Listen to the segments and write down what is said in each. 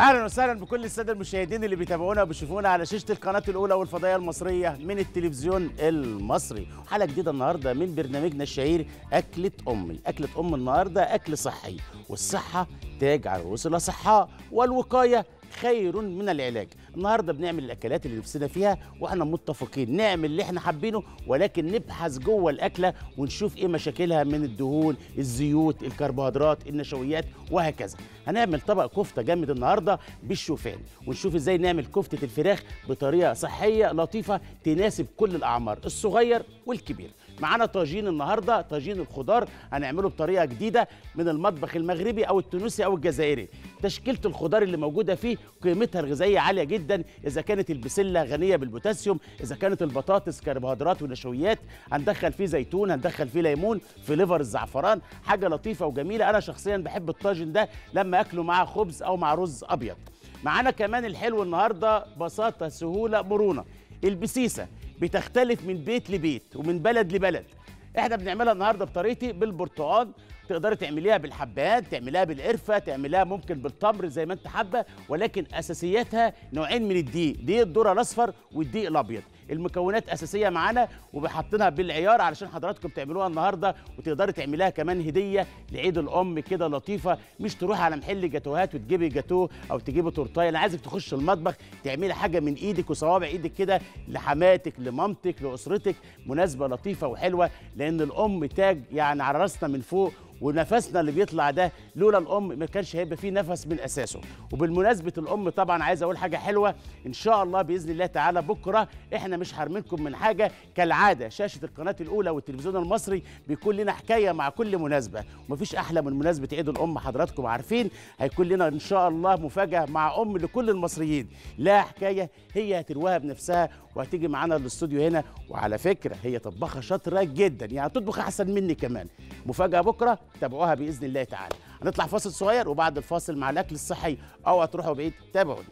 اهلا وسهلا بكل الساده المشاهدين اللي بيتابعونا وبيشوفونا على شاشه القناه الاولى والفضائيه المصريه من التلفزيون المصري حلقه جديده النهارده من برنامجنا الشهير اكله امي اكله ام النهارده اكل صحي والصحه تاج على رؤوس الاصحاء والوقايه خير من العلاج النهارده بنعمل الاكلات اللي نفسنا فيها واحنا متفقين نعمل اللي احنا حابينه ولكن نبحث جوه الاكله ونشوف ايه مشاكلها من الدهون الزيوت الكربوهيدرات النشويات وهكذا هنعمل طبق كفته جامد النهارده بالشوفان ونشوف ازاي نعمل كفته الفراخ بطريقه صحيه لطيفه تناسب كل الاعمار الصغير والكبير معانا طاجين النهارده طاجين الخضار هنعمله بطريقه جديده من المطبخ المغربي او التونسي او الجزائري تشكيله الخضار اللي موجوده فيه قيمتها الغذائيه عاليه جدا اذا كانت البسله غنيه بالبوتاسيوم اذا كانت البطاطس كربوهيدرات ونشويات هندخل فيه زيتون هندخل فيه ليمون في ليفر الزعفران حاجه لطيفه وجميله انا شخصيا بحب الطاجن ده لما اكله مع خبز او مع رز ابيض معانا كمان الحلو النهارده بساطه سهوله مرونه البسيسه بتختلف من بيت لبيت ومن بلد لبلد احنا بنعملها النهارده بطريقتي بالبرتقال تقدري تعمليها بالحبات تعمليها بالقرفه تعمليها ممكن بالتمر زي ما انت حابه ولكن اساسياتها نوعين من الدقيق دقيق الذره الاصفر والدقيق الابيض المكونات اساسيه معانا وبحطينها بالعيار علشان حضراتكم تعملوها النهارده وتقدري تعمليها كمان هديه لعيد الام كده لطيفه مش تروح على محل جاتوهات وتجيبي جاتوه او تجيبي تورتايه انا عايزك تخش المطبخ تعملي حاجه من ايدك وصوابع ايدك كده لحماتك لمامتك لاسرتك مناسبه لطيفه وحلوه لان الام تاج يعني على راسنا من فوق ونفسنا اللي بيطلع ده لولا الام ما كانش هيبقى فيه نفس من اساسه وبالمناسبه الام طبعا عايز اقول حاجه حلوه ان شاء الله باذن الله تعالى بكره احنا مش حارمينكم من حاجه كالعاده شاشه القناه الاولى والتلفزيون المصري بيكون لنا حكايه مع كل مناسبه ومفيش احلى من مناسبه عيد الام حضراتكم عارفين هيكون لنا ان شاء الله مفاجاه مع ام لكل المصريين لا حكايه هي هترواها بنفسها وهتيجي معانا الاستوديو هنا وعلى فكره هي طباخه شاطره جدا يعني تطبخ احسن مني كمان مفاجاه بكره تابعوها باذن الله تعالى هنطلع فاصل صغير وبعد الفاصل مع الاكل الصحي او هتروحوا بعيد تابعوني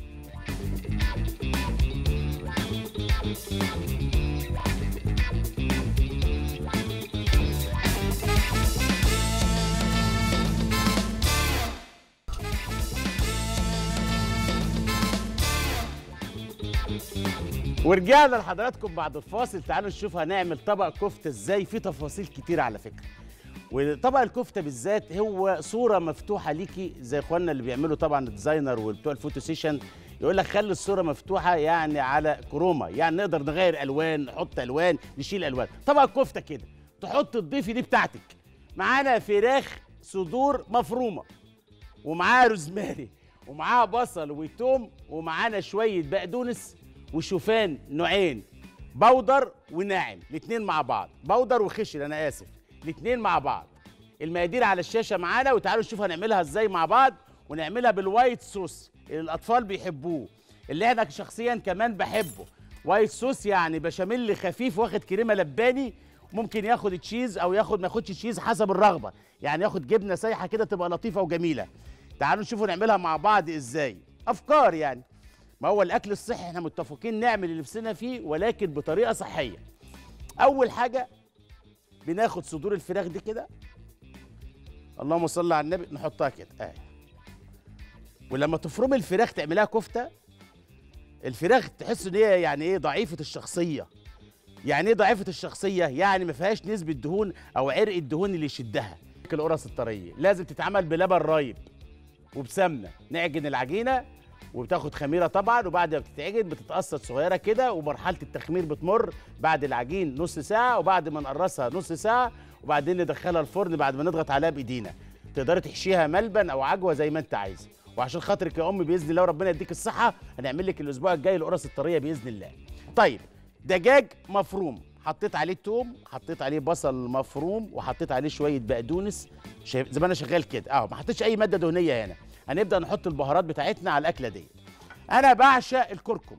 ورجعنا لحضراتكم بعد الفاصل تعالوا نشوف هنعمل طبق كفته ازاي في تفاصيل كتير على فكره وطبق الكفته بالذات هو صوره مفتوحه ليكي زي اخواننا اللي بيعملوا طبعا الديزاينر وبتوع الفوتو سيشن يقول لك خلي الصوره مفتوحه يعني على كروما يعني نقدر نغير الوان نحط الوان نشيل الوان طبق الكفته كده تحط تضيفي دي بتاعتك معانا فراخ صدور مفرومه ومعاها روزماري ومعاها بصل وتوم ومعانا شويه بقدونس وشوفان نوعين بودر وناعم الاثنين مع بعض بودر وخشن انا اسف الاثنين مع بعض المقادير على الشاشه معانا وتعالوا نشوف هنعملها ازاي مع بعض ونعملها بالوايت صوص اللي الاطفال بيحبوه اللي انا شخصيا كمان بحبه وايت صوص يعني بشاميل خفيف واخد كريمه لباني ممكن ياخد تشيز او ياخد ما ياخدش تشيز حسب الرغبه يعني ياخد جبنه سايحه كده تبقى لطيفه وجميله تعالوا نشوفوا نعملها مع بعض ازاي افكار يعني ما هو الاكل الصحي احنا متفقين نعمل اللي نفسنا فيه ولكن بطريقه صحيه اول حاجه بناخد صدور الفراخ دي كده اللهم صل على النبي نحطها كده اهي ولما تفرمي الفراخ تعملها كفته الفراخ تحس ان هي يعني ايه ضعيفه الشخصيه يعني ايه ضعيفه الشخصيه يعني ما فيهاش نسبه دهون او عرق الدهون اللي يشدها القرص الطريه لازم تتعمل بلبن رايب وبسمنه نعجن العجينه وبتاخد خميره طبعا وبعد ما بتتعجن بتتقصد صغيره كده ومرحله التخمير بتمر بعد العجين نص ساعه وبعد ما نقرصها نص ساعه وبعدين ندخلها الفرن بعد ما نضغط عليها بايدينا تقدري تحشيها ملبن او عجوه زي ما انت عايزه وعشان خاطرك يا ام باذن الله وربنا يديك الصحه هنعمل لك الاسبوع الجاي القرص الطريه باذن الله طيب دجاج مفروم حطيت عليه توم حطيت عليه بصل مفروم وحطيت عليه شويه بقدونس شايف زي ما انا شغال كده اهو ما حطيتش اي ماده دهنيه هنا هنبدا نحط البهارات بتاعتنا على الاكله دي انا بعشق الكركم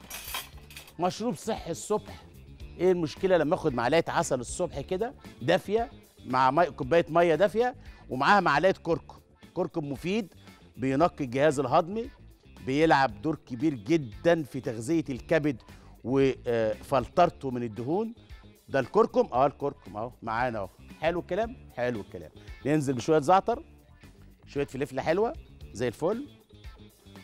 مشروب صحي الصبح ايه المشكله لما اخد معلقه عسل الصبح كده دافيه مع مي... كوبايه ميه دافيه ومعاها معلقه كركم كركم مفيد بينقي الجهاز الهضمي بيلعب دور كبير جدا في تغذيه الكبد وفلترته من الدهون ده الكركم اه الكركم اهو معانا اهو حلو الكلام حلو الكلام ننزل بشويه زعتر شويه فلفله حلوه زي الفل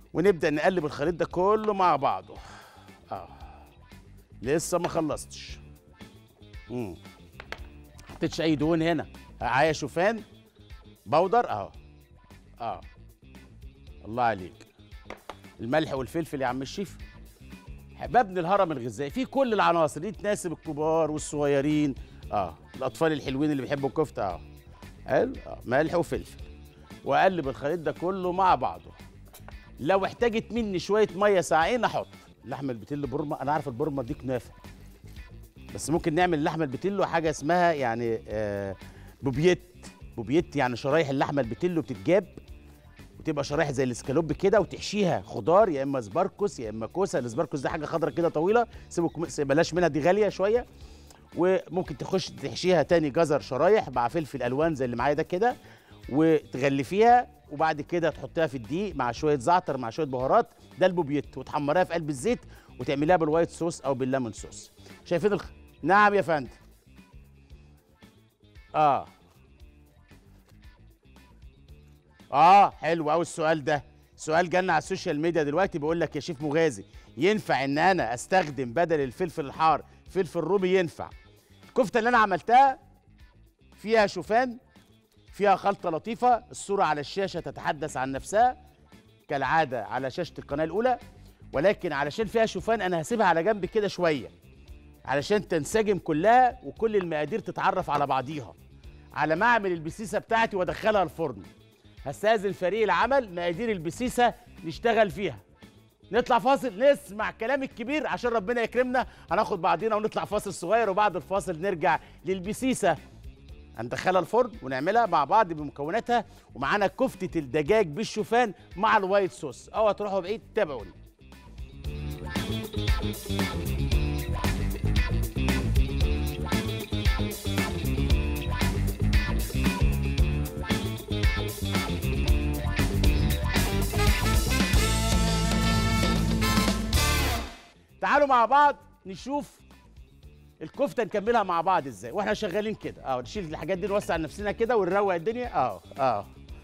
ونبدا نقلب الخليط ده كله مع بعضه اه لسه ما خلصتش امم حطيتش اي دهون هنا معايا شوفان بودر اهو اه الله عليك الملح والفلفل يا عم الشيف مبني الهرم الغذائي فيه كل العناصر دي تناسب الكبار والصغيرين اه الاطفال الحلوين اللي بيحبوا الكفته اه حلو آه. ملح وفلفل واقلب الخليط ده كله مع بعضه لو احتاجت مني شويه ميه ساعين احط لحم البتيل برمه انا عارف البرمه دي كنافه بس ممكن نعمل اللحمه البتيلو حاجه اسمها يعني آه بوبيت بوبيت يعني شرايح اللحمه البتيلو بتتجاب وتبقى شرايح زي الاسكالوب كده وتحشيها خضار يا اما سباركوس يا اما كوسه السباركوس ده حاجه خضرا كده طويله سيبك بلاش منها دي غاليه شويه وممكن تخش تحشيها تاني جزر شرايح مع فلفل الوان زي اللي معايا ده كده وتغلفيها وبعد كده تحطيها في الدقيق مع شويه زعتر مع شويه بهارات ده البوبيت وتحمريها في قلب الزيت وتعمليها بالوايت صوص او بالليمون صوص شايفين الخ... نعم يا فندم اه اه حلو قوي السؤال ده سؤال جالنا على السوشيال ميديا دلوقتي بيقول لك يا شيف مغازي ينفع ان انا استخدم بدل الفلفل الحار فلفل رومي ينفع الكفته اللي انا عملتها فيها شوفان فيها خلطه لطيفه الصوره على الشاشه تتحدث عن نفسها كالعاده على شاشه القناه الاولى ولكن علشان فيها شوفان انا هسيبها على جنب كده شويه علشان تنسجم كلها وكل المقادير تتعرف على بعضيها على ما اعمل البسيسه بتاعتي وادخلها الفرن هستاذن فريق العمل مقادير البسيسه نشتغل فيها نطلع فاصل نسمع كلام الكبير عشان ربنا يكرمنا هناخد بعضينا ونطلع فاصل صغير وبعد الفاصل نرجع للبسيسه هندخلها الفرن ونعملها مع بعض بمكوناتها ومعانا كفته الدجاج بالشوفان مع الوايت صوص اوعى تروحوا بعيد تابعوني تعالوا مع بعض نشوف الكفته نكملها مع بعض ازاي واحنا شغالين كده اه نشيل الحاجات دي نوسع نفسنا كده ونروق الدنيا اه اه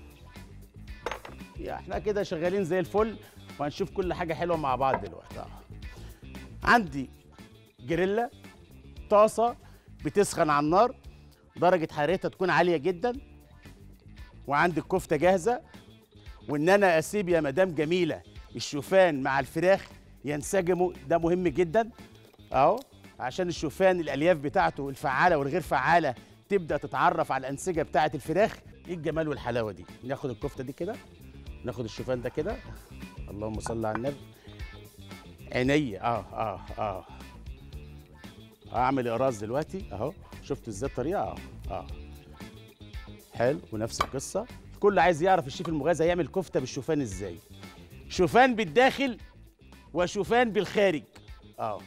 يا احنا كده شغالين زي الفل وهنشوف كل حاجه حلوه مع بعض دلوقتي اه عندي جريلا طاسه بتسخن على النار درجه حرارتها تكون عاليه جدا وعندي الكفته جاهزه وان انا اسيب يا مدام جميله الشوفان مع الفراخ ينسجموا ده مهم جدا اهو عشان الشوفان الالياف بتاعته الفعاله والغير فعاله تبدا تتعرف على الانسجه بتاعه الفراخ ايه الجمال والحلاوه دي ناخد الكفته دي كده ناخد الشوفان ده كده اللهم صل على النبي عينيا اه اه اه اعمل اقراص دلوقتي اهو شفت ازاي الطريقه اه اه حلو ونفس القصه الكل عايز يعرف الشيف المغازي هيعمل كفته بالشوفان ازاي شوفان بالداخل وشوفان بالخارج اه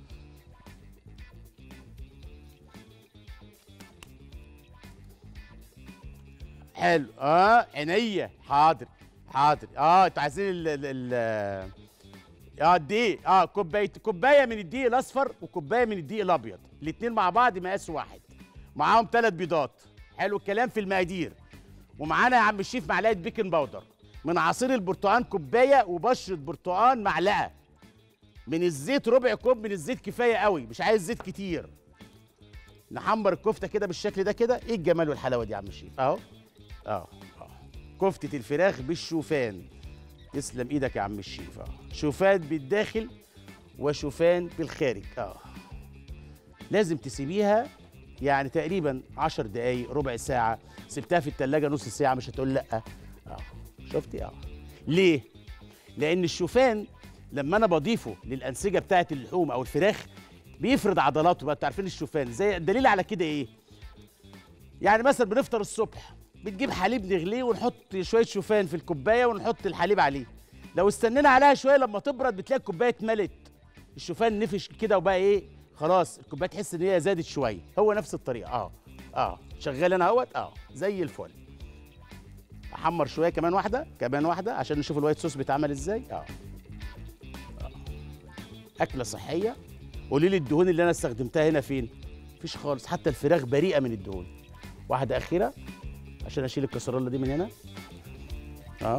حلو اه عينيا حاضر حاضر اه انتوا عايزين ال ال ال اه الدقيق اه كوبايه كوبايه من الدقيق الاصفر وكوبايه من الدقيق الابيض الاثنين مع بعض مقاس واحد معاهم ثلاث بيضات حلو الكلام في المقادير ومعانا يا عم الشيف معلقه بيكنج باودر من عصير البرتقال كوبايه وبشره برتقال معلقه من الزيت ربع كوب من الزيت كفايه قوي مش عايز زيت كتير نحمر الكفته كده بالشكل ده كده ايه الجمال والحلاوه دي يا عم الشيف اهو اه اه كفته الفراخ بالشوفان يسلم ايدك يا عم الشيف اه شوفان بالداخل وشوفان بالخارج اه لازم تسيبيها يعني تقريبا عشر دقايق ربع ساعة سبتها في التلاجة نص ساعة مش هتقول لأ اه شفتي اه ليه؟ لأن الشوفان لما أنا بضيفه للأنسجة بتاعة اللحوم أو الفراخ بيفرد عضلاته بقى عارفين الشوفان زي الدليل على كده إيه؟ يعني مثلا بنفطر الصبح بتجيب حليب نغليه ونحط شويه شوفان في الكوبايه ونحط الحليب عليه لو استنينا عليها شويه لما تبرد بتلاقي الكوبايه اتملت الشوفان نفش كده وبقى ايه خلاص الكوبايه تحس ان هي زادت شويه هو نفس الطريقه اه اه شغال انا اهوت اه زي الفل احمر شويه كمان واحده كمان واحده عشان نشوف الوايت صوص بيتعمل ازاي اه, آه. اكله صحيه قولي لي الدهون اللي انا استخدمتها هنا فين مفيش خالص حتى الفراخ بريئه من الدهون واحده اخيره عشان اشيل الكسرونه دي من هنا اه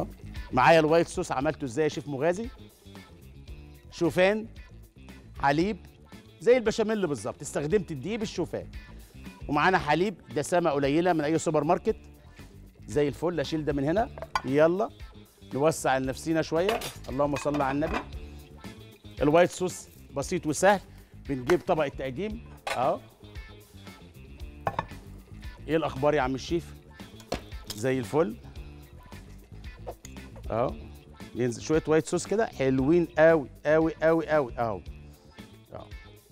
معايا الوايت صوص عملته ازاي يا شيف مغازي شوفان حليب زي البشاميل بالظبط استخدمت الدقيق بالشوفان ومعانا حليب دسامه قليله من اي سوبر ماركت زي الفل اشيل ده من هنا يلا نوسع لنفسينا شويه اللهم صل على النبي الوايت صوص بسيط وسهل بنجيب طبق التقديم اهو ايه الاخبار يا عم الشيف زي الفل اهو ينزل شويه وايت صوص كده حلوين قوي قوي قوي قوي اهو اهو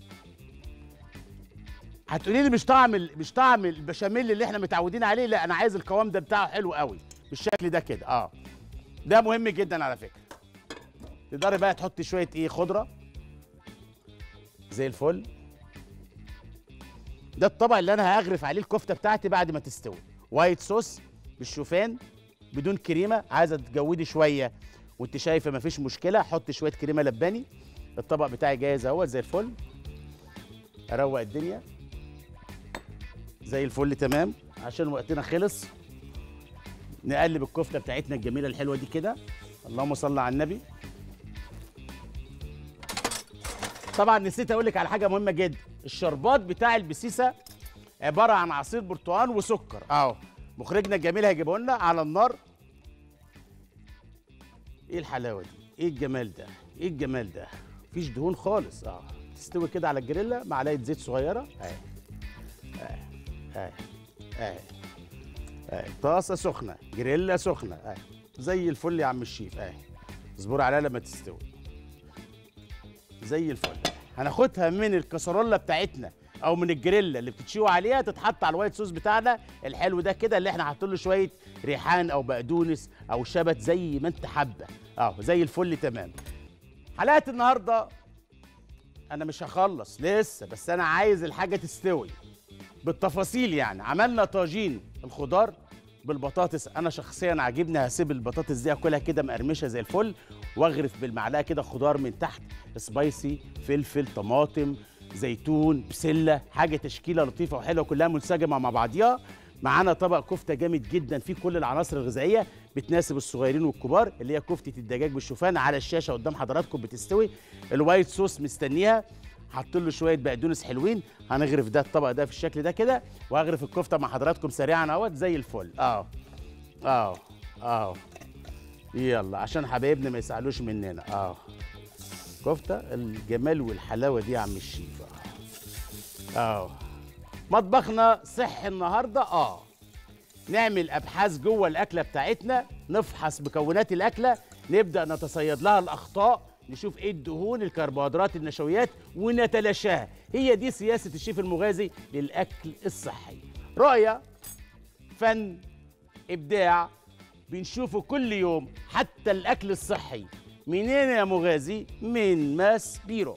هتقولي لي مش طعم ال- مش طعم البشاميل اللي احنا متعودين عليه لا انا عايز القوام ده بتاعه حلو قوي بالشكل ده كده اه ده مهم جدا على فكره تقدري بقى تحطي شويه ايه خضره زي الفل ده الطبق اللي انا هغرف عليه الكفته بتاعتي بعد ما تستوي وايت صوص بالشوفان بدون كريمه عايزه تجودي شويه وانت شايفه مفيش مشكله حط شويه كريمه لباني الطبق بتاعي جاهز اهو زي الفل اروق الدنيا زي الفل تمام عشان وقتنا خلص نقلب الكفته بتاعتنا الجميله الحلوه دي كده اللهم صل على النبي طبعا نسيت اقول لك على حاجه مهمه جدا الشربات بتاع البسيسه عباره عن عصير برتقال وسكر اهو مخرجنا الجميل هيجيبه لنا على النار ايه الحلاوه دي ايه الجمال ده ايه الجمال ده مفيش دهون خالص اه تستوي كده على الجريلا معلقه زيت صغيره اهي اهي اهي اهي اهي طاسه سخنه جريلا سخنه اهي زي الفل يا عم الشيف اهي اصبر عليها لما تستوي زي الفل هناخدها من الكسرولة بتاعتنا او من الجريلا اللي بتتشوي عليها تتحط على الوايت صوص بتاعنا الحلو ده كده اللي احنا حاطين له شويه ريحان او بقدونس او شبت زي ما انت حابه اه زي الفل تمام حلقه النهارده انا مش هخلص لسه بس انا عايز الحاجه تستوي بالتفاصيل يعني عملنا طاجين الخضار بالبطاطس انا شخصيا عاجبني هسيب البطاطس دي اكلها كده مقرمشه زي الفل واغرف بالمعلقه كده خضار من تحت سبايسي فلفل طماطم زيتون بسله حاجه تشكيله لطيفه وحلوه كلها منسجمه مع بعضيها معانا طبق كفته جامد جدا فيه كل العناصر الغذائيه بتناسب الصغيرين والكبار اللي هي كفته الدجاج بالشوفان على الشاشه قدام حضراتكم بتستوي الوايت صوص مستنيها حاطط له شويه بقدونس حلوين هنغرف ده الطبق ده في الشكل ده كده وهغرف الكفته مع حضراتكم سريعا اهوت زي الفل اه اه اه يلا عشان حبايبنا ما يسالوش مننا اه كفته الجمال والحلاوه دي يا عم الشيف اه اه مطبخنا صحي النهارده اه نعمل ابحاث جوه الاكله بتاعتنا نفحص مكونات الاكله نبدا نتصيد لها الاخطاء نشوف ايه الدهون الكربوهيدرات النشويات ونتلاشاها هي دي سياسه الشيف المغازي للاكل الصحي رؤيه فن ابداع بنشوفه كل يوم حتى الاكل الصحي منين يا مغازي من ماس بيرو